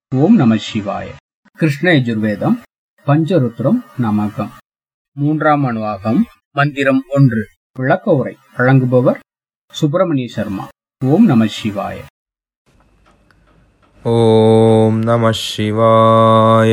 ஓம் நம சிவாய கிருஷ்ண யஜுர்வேதம் பஞ்சருத்ரம் நமகம் மூன்றாம் அணுவாகம் மந்திரம் ஒன்று விளக்க உரை வழங்குபவர் சுப்பிரமணிய சர்மா ஓம் நம சிவாய ॐ नमः शिवाय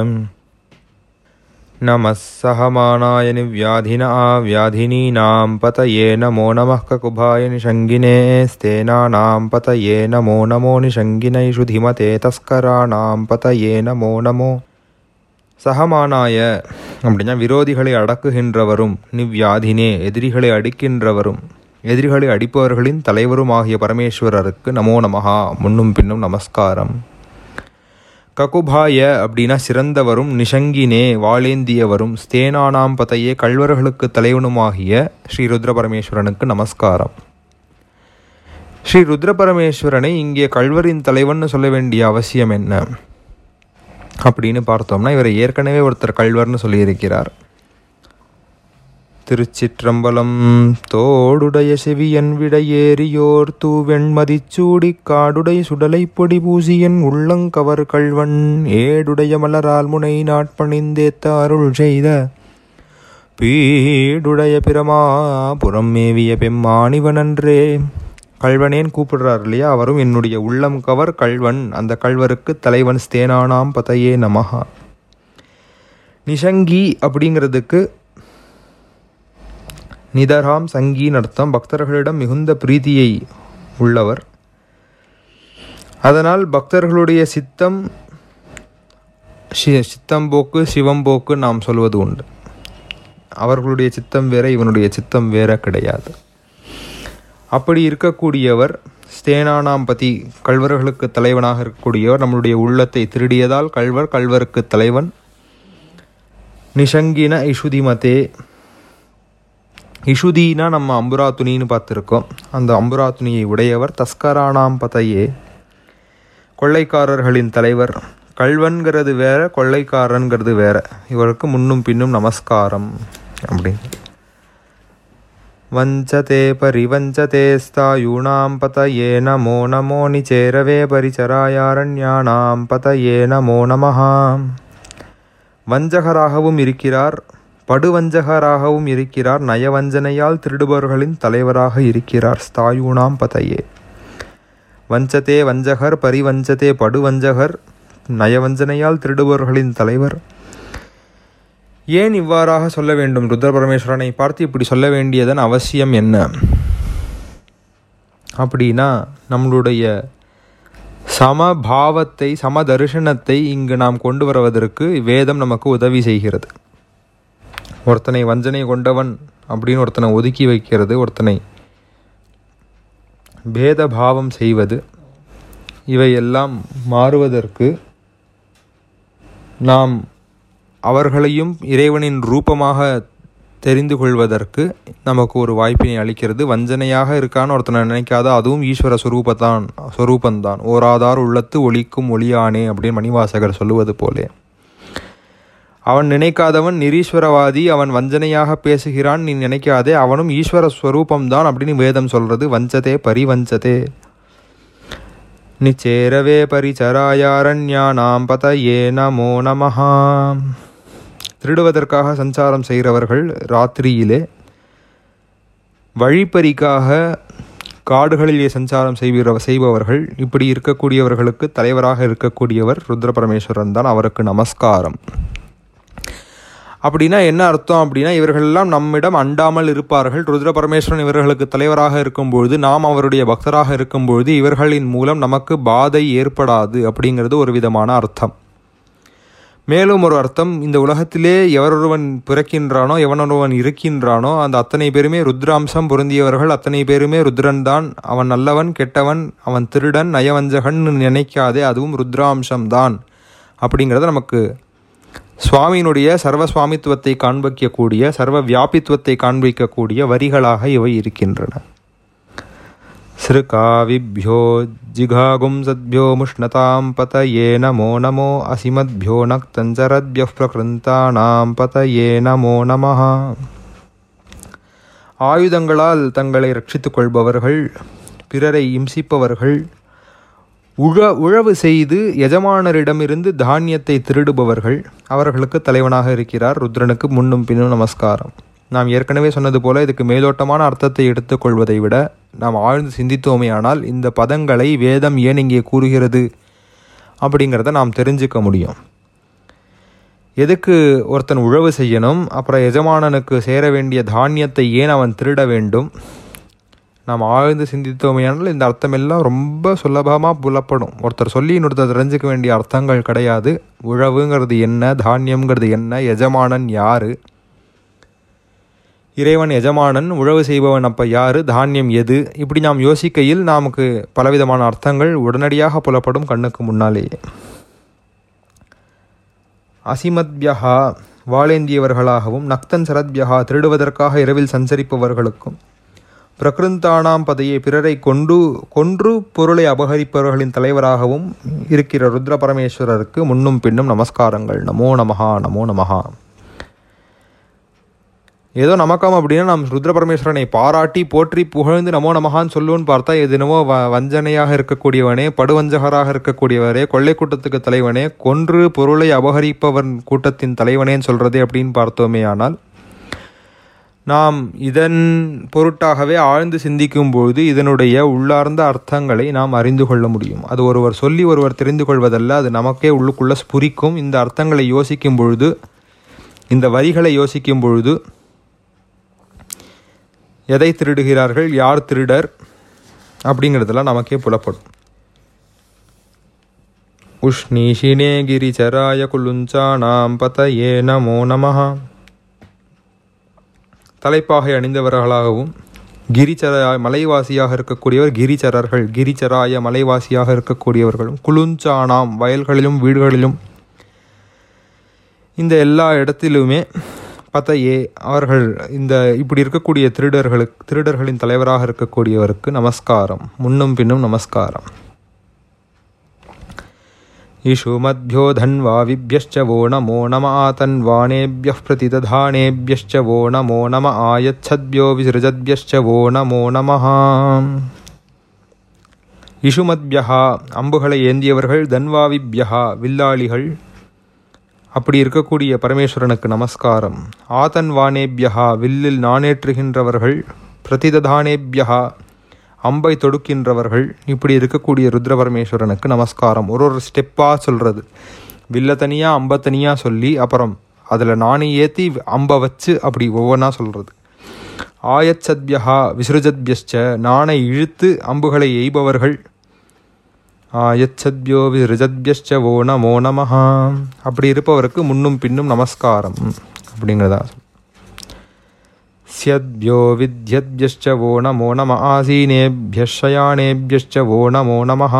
नमः सहमानाय निव्याधिना व्याधिनीनां पतये नमो नमः ककुभाय निषङ्गिने स्तेनानां पतये नमो नमो निषङ्गिनैषु धिमते तस्कराणां पतये नमो नमो சகமானாய அப்படின்னா விரோதிகளை அடக்குகின்றவரும் நிவ்யாதினே எதிரிகளை அடிக்கின்றவரும் எதிரிகளை அடிப்பவர்களின் தலைவருமாகிய பரமேஸ்வரருக்கு நமோ நமஹா முன்னும் பின்னும் நமஸ்காரம் ககுபாய அப்படின்னா சிறந்தவரும் நிஷங்கினே வாளேந்தியவரும் ஸ்தேனானாம் பதையே கள்வர்களுக்கு தலைவனுமாகிய ஸ்ரீ ருத்ர பரமேஸ்வரனுக்கு நமஸ்காரம் ஸ்ரீ ருத்ர பரமேஸ்வரனை இங்கே கள்வரின் தலைவன் சொல்ல வேண்டிய அவசியம் என்ன அப்படின்னு பார்த்தோம்னா இவரை ஏற்கனவே ஒருத்தர் கள்வர்னு சொல்லியிருக்கிறார் திருச்சிற்றம்பலம் தோடுடைய செவியன் விடையேறியோர் தூவெண்மதிச்சூடி காடுடை சுடலை பொடி பூசியன் உள்ளங்கவர் கள்வன் ஏடுடைய மலரால் முனை நாட்பணிந்தேத்த அருள் செய்த பீடுடைய பிரமா புறம் மேவிய பெம்மாணிவனன்றே கல்வனேன் கூப்பிடுறார் இல்லையா அவரும் என்னுடைய உள்ளம் கவர் கல்வன் அந்த கல்வருக்கு தலைவன் ஸ்தேனானாம் பதையே நமஹா நிஷங்கி அப்படிங்கிறதுக்கு நிதராம் சங்கின்னு அர்த்தம் பக்தர்களிடம் மிகுந்த பிரீதியை உள்ளவர் அதனால் பக்தர்களுடைய சித்தம் சி- சித்தம்போக்கு சிவம்போக்கு நாம் சொல்வது உண்டு அவர்களுடைய சித்தம் வேற இவனுடைய சித்தம் வேற கிடையாது அப்படி இருக்கக்கூடியவர் ஸ்தேனானாம் பதி கல்வர்களுக்கு தலைவனாக இருக்கக்கூடியவர் நம்மளுடைய உள்ளத்தை திருடியதால் கல்வர் கல்வருக்கு தலைவன் நிஷங்கின இஷுதிமதே இஷுதினா நம்ம அம்புரா துணின்னு பார்த்துருக்கோம் அந்த அம்புரா துணியை உடையவர் தஸ்கரானாம் பதையே கொள்ளைக்காரர்களின் தலைவர் கல்வன்கிறது வேற கொள்ளைக்காரன்கிறது வேற இவருக்கு முன்னும் பின்னும் நமஸ்காரம் அப்படின்னு वञ्चते परिवञ्चते स्तायूणां पतये नमो नमो निचेरवे परिचरायारण्याणां पतये நமோ நமः வஞ்சகராகவும் இருக்கிறார் படுவஞ்சகராகவும் இருக்கிறார் நயவஞ்சனையால் திருடுபவர்களின் தலைவராக இருக்கிறார் ஸ்தாயூணாம் பதையே வஞ்சதே வஞ்சகர் பரிவஞ்சதே படுவஞ்சகர் நயவஞ்சனையால் திருடுபவர்களின் தலைவர் ஏன் இவ்வாறாக சொல்ல வேண்டும் ருத்ர பரமேஸ்வரனை பார்த்து இப்படி சொல்ல வேண்டியதன் அவசியம் என்ன அப்படின்னா நம்மளுடைய சமபாவத்தை சம தரிசனத்தை இங்கு நாம் கொண்டு வருவதற்கு வேதம் நமக்கு உதவி செய்கிறது ஒருத்தனை வஞ்சனை கொண்டவன் அப்படின்னு ஒருத்தனை ஒதுக்கி வைக்கிறது ஒருத்தனை பேத பாவம் செய்வது இவையெல்லாம் மாறுவதற்கு நாம் அவர்களையும் இறைவனின் ரூபமாக தெரிந்து கொள்வதற்கு நமக்கு ஒரு வாய்ப்பினை அளிக்கிறது வஞ்சனையாக இருக்கான்னு ஒருத்தனை நினைக்காத அதுவும் ஈஸ்வர சொரூபத்தான் சொரூபந்தான் ஓராதார் உள்ளத்து ஒளிக்கும் ஒளியானே அப்படின்னு மணிவாசகர் சொல்லுவது போலே அவன் நினைக்காதவன் நிரீஸ்வரவாதி அவன் வஞ்சனையாக பேசுகிறான் நீ நினைக்காதே அவனும் ஈஸ்வர ஸ்வரூபம்தான் அப்படின்னு வேதம் சொல்றது வஞ்சதே பரிவஞ்சதே நிச்சேரவே பரிச்சராயாரண்யானாம் பதயே நமோ நமஹா திருடுவதற்காக சஞ்சாரம் செய்கிறவர்கள் ராத்திரியிலே வழிப்பறிக்காக காடுகளிலே சஞ்சாரம் செய்கிற செய்பவர்கள் இப்படி இருக்கக்கூடியவர்களுக்கு தலைவராக இருக்கக்கூடியவர் ருத்ர பரமேஸ்வரன் தான் அவருக்கு நமஸ்காரம் அப்படின்னா என்ன அர்த்தம் அப்படின்னா இவர்களெல்லாம் நம்மிடம் அண்டாமல் இருப்பார்கள் ருத்ர பரமேஸ்வரன் இவர்களுக்கு தலைவராக இருக்கும்பொழுது நாம் அவருடைய பக்தராக இருக்கும்பொழுது இவர்களின் மூலம் நமக்கு பாதை ஏற்படாது அப்படிங்கிறது ஒரு விதமான அர்த்தம் மேலும் ஒரு அர்த்தம் இந்த உலகத்திலே எவரொருவன் பிறக்கின்றானோ எவனொருவன் இருக்கின்றானோ அந்த அத்தனை பேருமே ருத்ராம்சம் பொருந்தியவர்கள் அத்தனை பேருமே ருத்ரன் தான் அவன் நல்லவன் கெட்டவன் அவன் திருடன் நயவஞ்சகன் நினைக்காதே அதுவும் ருத்ராம்சம் தான் அப்படிங்கிறத நமக்கு சுவாமியினுடைய சர்வ சுவாமித்துவத்தை காண்பிக்கக்கூடிய சர்வ வியாபித்துவத்தை காண்பிக்கக்கூடிய வரிகளாக இவை இருக்கின்றன सृकाविभ्यो जिघागुं सद्भ्यो मुष्णतां पतये नमो नमो असिमद्भ्यो नक्तञ्चरद्भ्यः प्रकृन्तानां पतये நமோ நமः ஆயுதங்களால் தங்களை ரட்சித்துக் கொள்பவர்கள் பிறரை இம்சிப்பவர்கள் உழ உழவு செய்து எஜமானரிடமிருந்து தானியத்தை திருடுபவர்கள் அவர்களுக்கு தலைவனாக இருக்கிறார் ருத்ரனுக்கு முன்னும் பின்னும் நமஸ்காரம் நாம் ஏற்கனவே சொன்னது போல இதுக்கு மேலோட்டமான அர்த்தத்தை எடுத்துக்கொள்வதை விட நாம் ஆழ்ந்து சிந்தித்தோமேயானால் இந்த பதங்களை வேதம் ஏன் இங்கே கூறுகிறது அப்படிங்கிறத நாம் தெரிஞ்சுக்க முடியும் எதுக்கு ஒருத்தன் உழவு செய்யணும் அப்புறம் எஜமானனுக்கு சேர வேண்டிய தானியத்தை ஏன் அவன் திருட வேண்டும் நாம் ஆழ்ந்து சிந்தித்தோமையானால் இந்த அர்த்தம் எல்லாம் ரொம்ப சுலபமாக புலப்படும் ஒருத்தர் சொல்லி இன்னொருத்தர் தெரிஞ்சுக்க வேண்டிய அர்த்தங்கள் கிடையாது உழவுங்கிறது என்ன தானியம்ங்கிறது என்ன எஜமானன் யாரு இறைவன் எஜமானன் உழவு செய்பவன் அப்போ யாரு தானியம் எது இப்படி நாம் யோசிக்கையில் நமக்கு பலவிதமான அர்த்தங்கள் உடனடியாக புலப்படும் கண்ணுக்கு முன்னாலேயே அசிமத்யஹா வாளேந்தியவர்களாகவும் நக்தன் சரத்யஹா திருடுவதற்காக இரவில் சஞ்சரிப்பவர்களுக்கும் பிரகிருந்தானாம் பதையை பிறரை கொண்டு கொன்று பொருளை அபகரிப்பவர்களின் தலைவராகவும் இருக்கிற ருத்ர பரமேஸ்வரருக்கு முன்னும் பின்னும் நமஸ்காரங்கள் நமோ நமஹா நமோ நமஹா ஏதோ நமக்காம் அப்படின்னா நாம் ருத்ர பரமேஸ்வரனை பாராட்டி போற்றி புகழ்ந்து நமோ நமகான்னு சொல்லுவோன்னு பார்த்தா இது என்னமோ வ வஞ்சனையாக இருக்கக்கூடியவனே படுவஞ்சகராக இருக்கக்கூடியவரே கொள்ளை கூட்டத்துக்கு தலைவனே கொன்று பொருளை அபகரிப்பவன் கூட்டத்தின் தலைவனேன்னு சொல்றதே அப்படின்னு பார்த்தோமே ஆனால் நாம் இதன் பொருட்டாகவே ஆழ்ந்து சிந்திக்கும் பொழுது இதனுடைய உள்ளார்ந்த அர்த்தங்களை நாம் அறிந்து கொள்ள முடியும் அது ஒருவர் சொல்லி ஒருவர் தெரிந்து கொள்வதல்ல அது நமக்கே உள்ளுக்குள்ள ஸ்புரிக்கும் இந்த அர்த்தங்களை யோசிக்கும் பொழுது இந்த வரிகளை யோசிக்கும் பொழுது எதை திருடுகிறார்கள் யார் திருடர் அப்படிங்கிறதெல்லாம் நமக்கே புலப்படும் உஷ்ணீஷினே கிரிச்சராய குலுஞ்சானாம் பதயே நமோ நமஹ தலைப்பாகை அணிந்தவர்களாகவும் கிரிச்சராய மலைவாசியாக இருக்கக்கூடியவர் கிரிச்சரர்கள் கிரிச்சராய மலைவாசியாக இருக்கக்கூடியவர்களும் குலுஞ்சானாம் வயல்களிலும் வீடுகளிலும் இந்த எல்லா இடத்திலுமே பத்தையே அவர்கள் இந்த இப்படி இருக்கக்கூடிய திருடர்களுக்கு திருடர்களின் தலைவராக இருக்கக்கூடியவருக்கு நமஸ்காரம் முன்னும் பின்னும் நமஸ்காரம் ईशुमद्भ्यो धन्वाविभ्यश्च वो नमो नम आतन्वानेभ्यः प्रतिदधानेभ्यश्च वो नमो नम आयच्छद्भ्यो विसृजद्भ्यश्च वो नमो நமः இஷுமத்யஹா அம்புகளை ஏந்தியவர்கள் தன்வாவிப்யஹா வில்லாளிகள் அப்படி இருக்கக்கூடிய பரமேஸ்வரனுக்கு நமஸ்காரம் ஆதன்வானேபியஹா வில்லில் நாணேற்றுகின்றவர்கள் பிரதிததானேபியஹா அம்பை தொடுக்கின்றவர்கள் இப்படி இருக்கக்கூடிய ருத்ர பரமேஸ்வரனுக்கு நமஸ்காரம் ஒரு ஒரு ஸ்டெப்பாக சொல்கிறது வில்ல தனியாக அம்பை தனியாக சொல்லி அப்புறம் அதில் நாணை ஏற்றி அம்பை வச்சு அப்படி ஒவ்வொன்றா சொல்கிறது ஆயச்சத்யஹா விசுருஜத்யஷ்ச நாணை இழுத்து அம்புகளை எய்பவர்கள் ஆயச்சத்யோ விருஜத்யஷ்ச ஓ நமோ நமஹா அப்படி இருப்பவருக்கு முன்னும் பின்னும் நமஸ்காரம் அப்படிங்கிறதா स्यद्भ्यो विद्यद्भ्यश्च वो नमो नम आसीनेभ्यः शयानेभ्यश्च वो नमो நமः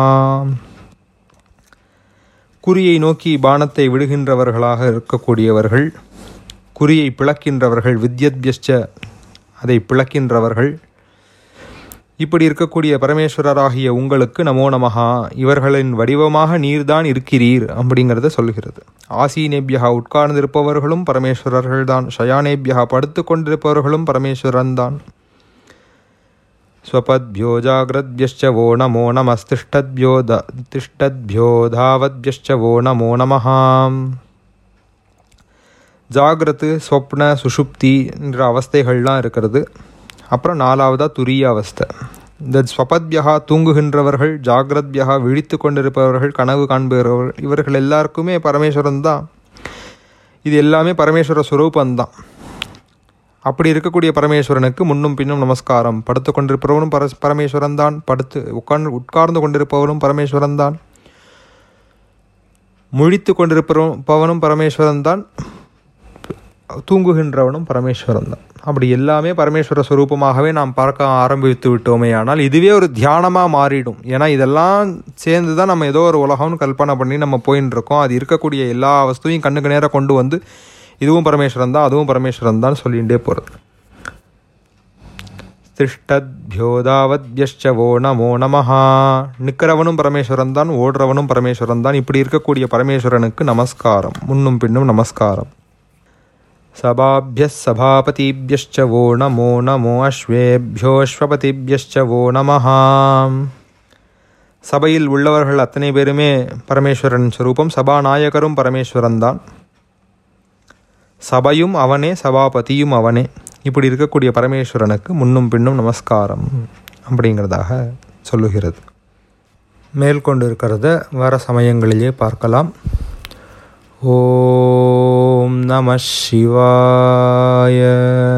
குறியை நோக்கி பானத்தை விடுகின்றவர்களாக இருக்கக்கூடியவர்கள் குறியை பிளக்கின்றவர்கள் வித்யத்யஷ்ச அதை பிளக்கின்றவர்கள் இப்படி இருக்கக்கூடிய பரமேஸ்வரராகிய உங்களுக்கு நமோ நமஹா இவர்களின் வடிவமாக நீர்தான் இருக்கிறீர் அப்படிங்கிறத சொல்கிறது ஆசீனேபியா உட்கார்ந்திருப்பவர்களும் பரமேஸ்வரர்கள் தான் ஷயானேபியா படுத்து கொண்டிருப்பவர்களும் பரமேஸ்வரன் தான் ஸ்வபத்யோ ஜாகிரத்யश्च वो नमो नमस्तिष्ठद्भ्यो द तिष्ठद्भ्यो धावद्भ्यश्च वो नमो நமः ஜாகிரத்து ஸ்வப்ன சுஷுப்தி என்ற அவஸ்தைகள்லாம் இருக்கிறது அப்புறம் நாலாவதாக துரிய அவஸ்தை இந்த ஸ்வபத்யகா தூங்குகின்றவர்கள் ஜாகிரத்யகா விழித்து கொண்டிருப்பவர்கள் கனவு காண்பவர்கள் இவர்கள் எல்லாருக்குமே பரமேஸ்வரன் தான் இது எல்லாமே பரமேஸ்வர சுரூபந்தான் அப்படி இருக்கக்கூடிய பரமேஸ்வரனுக்கு முன்னும் பின்னும் நமஸ்காரம் படுத்து கொண்டிருப்பவனும் பர பரமேஸ்வரன் தான் படுத்து உட்கார்ந்து உட்கார்ந்து கொண்டிருப்பவனும் பரமேஸ்வரன் தான் முழித்து கொண்டிருப்பவனும் பரமேஸ்வரன் தான் தூங்குகின்றவனும் பரமேஸ்வரன் தான் அப்படி எல்லாமே பரமேஸ்வர ஸ்வரூபமாகவே நாம் பார்க்க ஆரம்பித்து விட்டோமே ஆனால் இதுவே ஒரு தியானமாக மாறிடும் ஏன்னா இதெல்லாம் சேர்ந்து தான் நம்ம ஏதோ ஒரு உலகம்னு கல்பனை பண்ணி நம்ம போயின்னு இருக்கோம் அது இருக்கக்கூடிய எல்லா வஸ்துவையும் கண்ணுக்கு நேராக கொண்டு வந்து இதுவும் பரமேஸ்வரன் தான் அதுவும் பரமேஸ்வரன் தான் சொல்லிகிட்டே போகிறது திஷ்டத்யோதாவத்யஷ்ச ஓ நமோ நமஹா நிற்கிறவனும் பரமேஸ்வரன் தான் ஓடுறவனும் பரமேஸ்வரன் தான் இப்படி இருக்கக்கூடிய பரமேஸ்வரனுக்கு நமஸ்காரம் முன்னும் பின்னும் நமஸ்காரம் सभाभ्यः सभापतिभ्यश्च वो नमो नमो अश्वेभ्योऽश्वपतिभ्यश्च वो नमः சபையில் உள்ளவர்கள் அத்தனை பேருமே பரமேஸ்வரன் ஸ்வரூபம் சபாநாயகரும் பரமேஸ்வரன் தான் சபையும் அவனே சபாபதியும் அவனே இப்படி இருக்கக்கூடிய பரமேஸ்வரனுக்கு முன்னும் பின்னும் நமஸ்காரம் அப்படிங்கிறதாக சொல்லுகிறது மேற்கொண்டு இருக்கிறத வர சமயங்களிலே பார்க்கலாம் ஓம் நம சிவாய